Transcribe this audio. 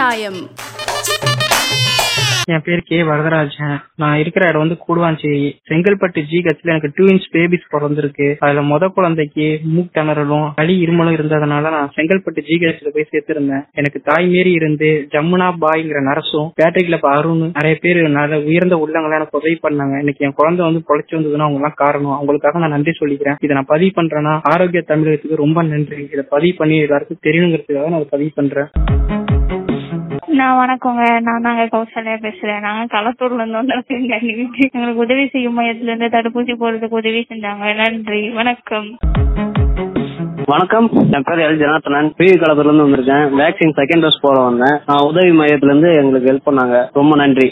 நியாயம் என் பேர் கே வரதராஜன் நான் இருக்கிற இடம் வந்து கூடுவாஞ்சேரி செங்கல்பட்டு ஜிஹெச்ல எனக்கு டூ இன்ச் பேபிஸ் பிறந்திருக்கு அதுல முத குழந்தைக்கு மூக் திணறலும் களி இருமலும் இருந்ததுனால நான் செங்கல்பட்டு ஜிஹெச்ல போய் சேர்த்திருந்தேன் எனக்கு தாய் மாரி இருந்து ஜமுனா பாய்ங்கிற நரசும் பேட்டரியில அருண் நிறைய பேர் நல்ல உயர்ந்த உள்ளவங்கள எனக்கு உதவி பண்ணாங்க இன்னைக்கு என் குழந்தை வந்து பொழைச்சு வந்ததுன்னா அவங்க எல்லாம் காரணம் அவங்களுக்காக நான் நன்றி சொல்லிக்கிறேன் இதை நான் பதிவு பண்றேன்னா ஆரோக்கிய தமிழகத்துக்கு ரொம்ப நன்றி இதை பதிவு பண்ணி எல்லாருக்கும் தெரியணுங்கிறதுக்காக நான் இதை பதிவு பண்றேன் நான் வணக்கங்க நான் தாங்க கௌசல்யா பேசுறேன் நாங்க களத்தூர்ல இருந்து வந்திருக்கோங்க எங்களுக்கு உதவி செய்யும் மையத்துல இருந்து தடுப்பூசி போடுறதுக்கு உதவி செஞ்சாங்க நன்றி வணக்கம் வணக்கம் என் பேர் எல் ஜனார்த்தனன் பிவி கலப்பூர்ல இருந்து வந்திருக்கேன் வேக்சின் செகண்ட் டோஸ் போட வந்தேன் நான் உதவி மையத்துல இருந்து எங்களுக்கு ஹெல்ப் பண்ணாங்க ரொம்ப நன்றி